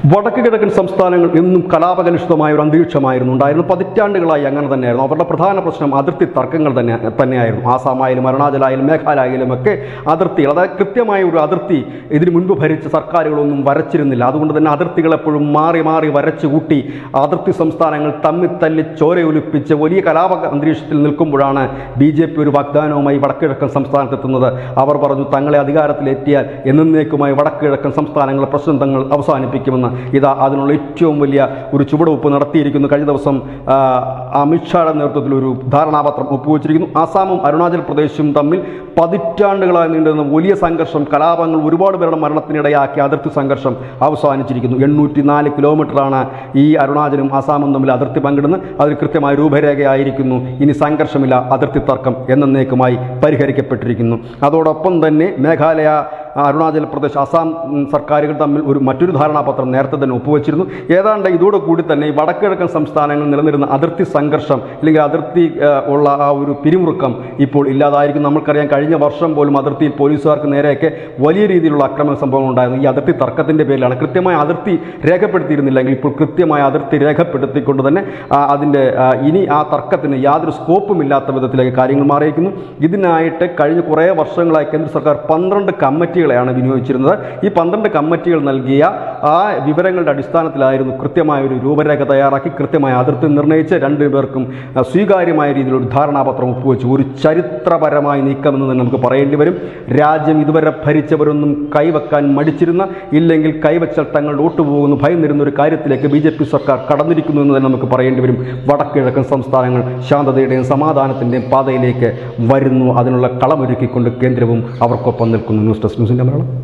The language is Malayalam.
വടക്ക് കിഴക്കൻ സംസ്ഥാനങ്ങൾ എന്നും കലാപകലുഷിതമായ ഒരു അന്തരീക്ഷമായിരുന്നു ഉണ്ടായിരുന്നു പതിറ്റാണ്ടുകളായി അങ്ങനെ തന്നെയായിരുന്നു അവരുടെ പ്രധാന പ്രശ്നം അതിർത്തി തർക്കങ്ങൾ തന്നെ തന്നെയായിരുന്നു ആസാമായാലും അരുണാചലായാലും മേഘാലയയിലും ഒക്കെ അതിർത്തികൾ അതായത് കൃത്യമായ ഒരു അതിർത്തി ഇതിനു മുൻപ് ഭരിച്ച സർക്കാരുകളൊന്നും വരച്ചിരുന്നില്ല അതുകൊണ്ട് തന്നെ അതിർത്തികൾ എപ്പോഴും മാറി മാറി വരച്ചു കൂട്ടി അതിർത്തി സംസ്ഥാനങ്ങൾ തമ്മിൽ തല്ലി ചോരയൊലിപ്പിച്ച് വലിയ കലാപ അന്തരീക്ഷത്തിൽ നിൽക്കുമ്പോഴാണ് ബി ജെ പി ഒരു വാഗ്ദാനവുമായി വടക്കുകിഴക്കൻ സംസ്ഥാനത്തെത്തുന്നത് അവർ പറഞ്ഞു തങ്ങളെ അധികാരത്തിലെത്തിയാൽ എന്നേക്കുമായി വടക്കുകിഴക്കൻ സംസ്ഥാനങ്ങളെ പ്രശ്നം തങ്ങൾ അവസാനിപ്പിക്കുമെന്ന് ഇതാ അതിനുള്ള ഏറ്റവും വലിയ ഒരു ചുവടുവെപ്പ് നടത്തിയിരിക്കുന്നു കഴിഞ്ഞ ദിവസം ആ, അമിത്ഷായുടെ നേതൃത്വത്തിൽ ഒരു ധാരണാപത്രം ഒപ്പുവെച്ചിരിക്കുന്നു ആസാമും അരുണാചൽ പ്രദേശും തമ്മിൽ പതിറ്റാണ്ടുകളായി നീണ്ടുന്ന വലിയ സംഘർഷം കലാപങ്ങൾ ഒരുപാട് പേരുടെ മരണത്തിനിടയാക്കിയ അതിർത്തി സംഘർഷം അവസാനിച്ചിരിക്കുന്നു എണ്ണൂറ്റി നാല് കിലോമീറ്ററാണ് ഈ അരുണാചലും ആസാമും തമ്മിൽ അതിർത്തി പങ്കിടുന്നത് അതിൽ കൃത്യമായ രൂപരേഖയായിരിക്കുന്നു ഇനി സംഘർഷമില്ല അതിർത്തി തർക്കം എന്നേക്കുമായി പരിഹരിക്കപ്പെട്ടിരിക്കുന്നു അതോടൊപ്പം തന്നെ മേഘാലയ അരുണാചൽ പ്രദേശ് ആസാം ഉം, സർക്കാരുകൾ തമ്മിൽ ഒരു മറ്റൊരു ധാരണാപത്രം നേരത്തെ തന്നെ ഒപ്പുവെച്ചിരുന്നു ഏതാണ്ട് ഇതോടെ കൂടി തന്നെ ഈ വടക്കിഴക്കൻ സംസ്ഥാനങ്ങളിൽ നിലനിരുന്ന അതിർത്തി സംഘർഷം അല്ലെങ്കിൽ അതിർത്തി ആ, ഉള്ള ആ ഒരു പിരിമുറുക്കം ഇപ്പോൾ ഇല്ലാതായിരിക്കും നമ്മൾക്കറിയാം കഴിഞ്ഞ വർഷം പോലും അതിർത്തിയിൽ പോലീസുകാർക്ക് നേരെയൊക്കെ വലിയ രീതിയിലുള്ള അക്രമ സംഭവങ്ങൾ ഉണ്ടായിരുന്നു ഈ അതിർത്തി തർക്കത്തിൻ്റെ പേരിലാണ് കൃത്യമായ അതിർത്തി രേഖപ്പെടുത്തിയിരുന്നില്ലെങ്കിൽ ഇപ്പോൾ കൃത്യമായ അതിർത്തി രേഖപ്പെടുത്തിക്കൊണ്ട് തന്നെ ആ, അതിൻ്റെ ആ, ഇനി ആ തർക്കത്തിന് യാതൊരു സ്കോപ്പും ഇല്ലാത്ത വിധത്തിലേക്ക് കാര്യങ്ങൾ മാറിയിരിക്കുന്നു ഇതിനായിട്ട് കഴിഞ്ഞ കുറേ വർഷങ്ങളായി കേന്ദ്ര സർക്കാർ പന്ത്രണ്ട് കമ്മിറ്റികളെയാണ് വിനിയോഗിച്ചിരുന്നത് ഈ പന്ത്രണ്ട് കമ്മിറ്റികൾ നൽകിയ ആ വിവരങ്ങളുടെ അടിസ്ഥാനത്തിലായിരുന്നു കൃത്യമായ ഒരു രൂപരേഖ തയ്യാറാക്കി കൃത്യമായ അതിർത്തി നിർണ്ണയിച്ച് രണ്ടുപേർക്കും ആ, സ്വീകാര്യമായ രീതിയിൽ ഒരു ധാരണാപത്രം ഒപ്പുവെച്ചു ഒരു ചരിത്രപരമായ നീക്കമെന്ന് തന്നെ നമുക്ക് പറയേണ്ടി വരും രാജ്യം ഇതുവരെ ഭരിച്ചവരൊന്നും കൈവെക്കാൻ മടിച്ചിരുന്ന ഇല്ലെങ്കിൽ കൈവച്ചാൽ തങ്ങളുടെ വോട്ട് പോകുന്നു ഭയന്നിരുന്ന ഒരു കാര്യത്തിലേക്ക് ബി ജെ പി സർക്കാർ കടന്നിരിക്കുന്നു എന്ന് തന്നെ നമുക്ക് പറയേണ്ടി വരും വടക്കിഴക്കൻ സംസ്ഥാനങ്ങൾ ശാന്തതയുടെയും സമാധാനത്തിൻ്റെയും പാതയിലേക്ക് വരുന്നു അതിനുള്ള കളമൊരുക്കിക്കൊണ്ട് കേന്ദ്രവും അവർക്കൊപ്പം നിൽക്കുന്നു ന്യൂസ് ഡെസ്ക് ന്യൂസിൻ്റെ മലയാളം